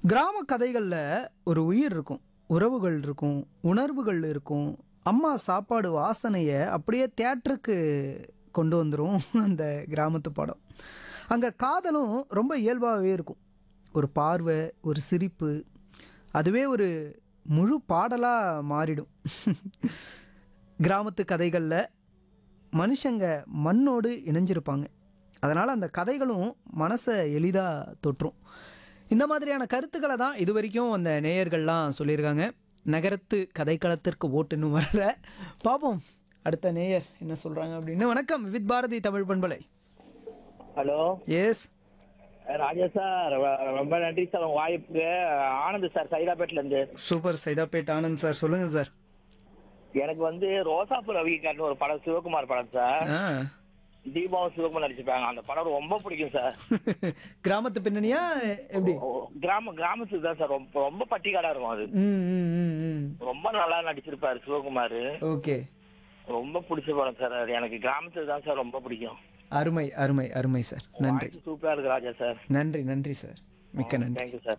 கிராம கதைகளில் ஒரு உயிர் இருக்கும் உறவுகள் இருக்கும் உணர்வுகள் இருக்கும் அம்மா சாப்பாடு வாசனையை அப்படியே தேட்டருக்கு கொண்டு வந்துடும் அந்த கிராமத்து படம் அங்கே காதலும் ரொம்ப இயல்பாகவே இருக்கும் ஒரு பார்வை ஒரு சிரிப்பு அதுவே ஒரு முழு பாடலாக மாறிடும் கிராமத்து கதைகளில் மனுஷங்க மண்ணோடு இணைஞ்சிருப்பாங்க அதனால் அந்த கதைகளும் மனசை எளிதாக தொற்றும் இந்த மாதிரியான கருத்துக்களை தான் இது வரைக்கும் அந்த நேயர்கள்லாம் சொல்லியிருக்காங்க நகரத்து கதைக்களத்திற்கு ஓட்டுன்னு வரல பார்ப்போம் அடுத்த நேயர் என்ன சொல்கிறாங்க அப்படின்னு வணக்கம் வித் பாரதி தமிழ் பண்பலை ஹலோ எஸ் ராஜா சார் ரொ- ரொம்ப நன்றி சார் உங்க வாய்ப்புக்கு ஆனந்த் சார் சைதாப்பேட்ல இருந்து சூப்பர் சைதாப்பேட் ஆனந்த் சார் சொல்லுங்கள் சார் எனக்கு வந்து ரோசாப்பு ரவிகார்னு ஒரு படம் சிவகுமார் படம் சார் ஆ தீபாவும் சிவகுமார் நடிச்சிருப்பாங்க அந்த படம் ரொம்ப பிடிக்கும் சார் கிராமத்து பின்னணியா எப்படி ஓ, கிராம கிராமத்துக்கு தான் சார் ரொம்ப ரொம்ப பட்டிக்காடா இருக்கும் அது ம் ம் ம் ம் ரொம்ப நல்லா நடிச்சிருப்பாரு சிவகுமார் ஓகே ரொம்ப பிடிச்ச படம் சார் அது எனக்கு கிராமத்துக்கு தான் சார் ரொம்ப பிடிக்கும் அருமை அருமை அருமை சார் நன்றி வாய்ஸ் சூப்பரா இருக்கு ராஜா சார் நன்றி நன்றி சார் மிக்க நன்றி தேங்க்யூ சார்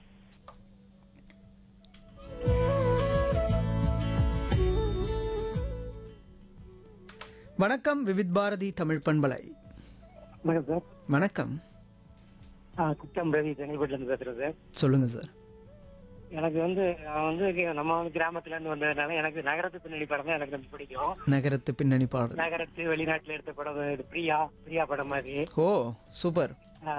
வணக்கம் விவித் பாரதி தமிழ் பண்பலை வணக்கம் சார் வணக்கம் ஆ குட்டம் ரவி செங்கல்பட்டுல இருந்து பேசுறேன் சார் சொல்லுங்க சார் எனக்கு வந்து நான் வந்து இங்க நம்ம வந்து கிராமத்துல இருந்து வந்ததுனால எனக்கு நகரத்து பின்னணி படம் தான் எனக்கு ரொம்ப பிடிக்கும் நகரத்து பின்னணி பாடல் நகரத்து வெளிநாட்டுல எடுத்த படம் இது பிரியா பிரியா படம் மாதிரி ஓ சூப்பர்